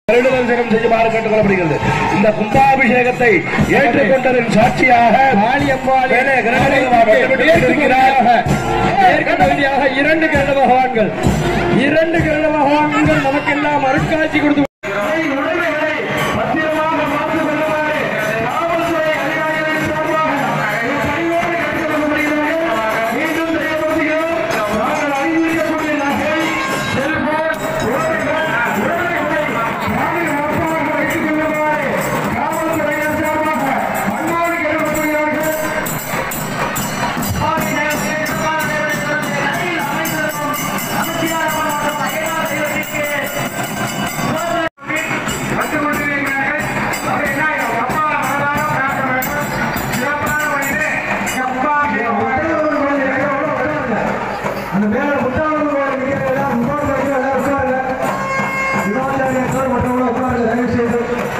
கருட தரிசனம் செய்யுமாறு கேட்டுக் கொள்ளப்படுகிறது இந்த கும்பாபிஷேகத்தை ஏற்றுக்கொண்டதன் சாட்சியாக காளியம்மாள் மேலே கிரகணமாக வட்டமிட்டுக் கொண்டிருக்கிறார். ஏற்கனவே இரண்டு கிரண பகவான்கள் இரண்டு கிரண பகவான்கள் நமக்கெல்லாம் அருட்காட்சி கொடுத்து அந்த மேல முட்டாளர்கள் போற எல்லாம் முன்னோட்டு வைக்க எல்லாம் உட்காருங்க வினோதாச்சாரியர்கள் மற்றவங்க உட்காருங்க தயவு செய்து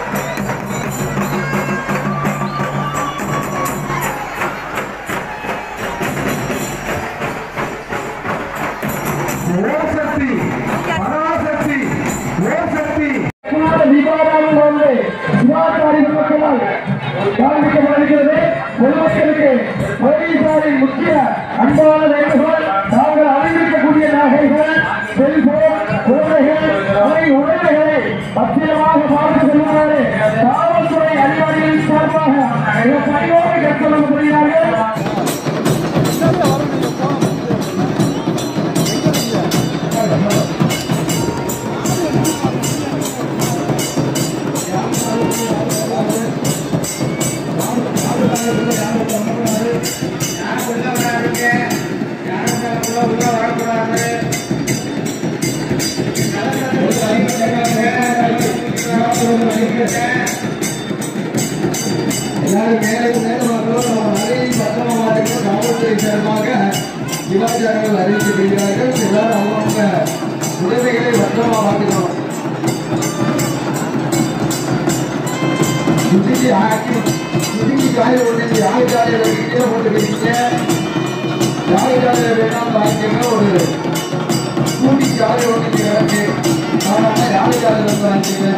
ஓம் சக்தி பராசக்தி ஓம் சக்தி தீபாவளி வந்து சிவாச்சாரி மக்களால் காண்பிக்கப்படுகிறது பொதுமக்களுக்கு மொழிசாரின் முக்கிய அன்பான நகைகள் தாங்கள் அறிவிக்கக்கூடிய நகைகள் செல்போன் குழந்தைகள் அவை உடைமைகளை பத்திரமாக பார்த்து செல்லுமாறு காவல்துறை அதிகாரிகளின் சார்பாக மிக பணியோடு கேட்டுக்கொள்ளப்படுகிறார்கள் எல்லாரும் மேலே மேலே வரணும் நம்ம நிறைய பத்திரமா இருக்கணும் காவல்துறை சார்பாக சிவாச்சாரங்கள் அறிவிக்கப்படுகிறார்கள் எல்லாரும் அவங்கவுங்க உடைமைகளை பத்திரமா பார்த்துக்கணும் சுத்திக்கு ஆக்கி சுத்திக்கு காய ஓட்டி யாரு காலையில் கீழே போட்டுக்கிறீங்க யாரு காலையில் வேணாம் பார்த்துங்க ஒரு கூட்டி காலை ஓட்டிக்கிறாங்க ஆனால் யாரு காலையில் பார்த்துங்க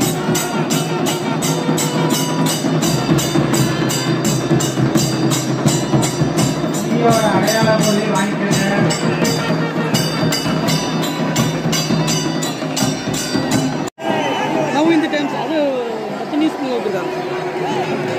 அடையாள பொருள் வாங்கிக்கிறேன் நவ் இந்த டைம்ஸ் அது பத்து நியூஸ் விட்டுருக்காங்க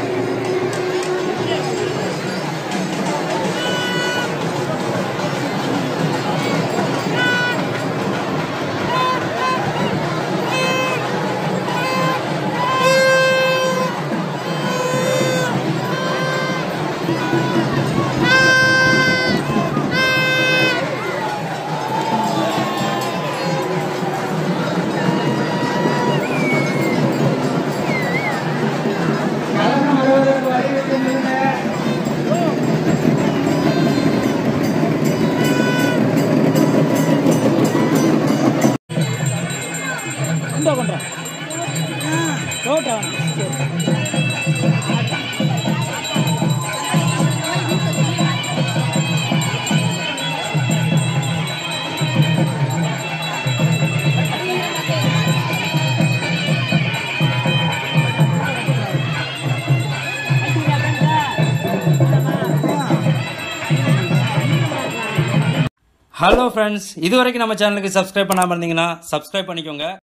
இந்த பண்றேன் ரோட்டா ஹலோ ஃப்ரெண்ட்ஸ் இது வரைக்கும் நம்ம சேனலுக்கு சப்ஸ்கிரைப் பண்ணாமல் இருந்தீங்கன்னா சப்ஸ்கிரைப் பண்ணிக்கோங்க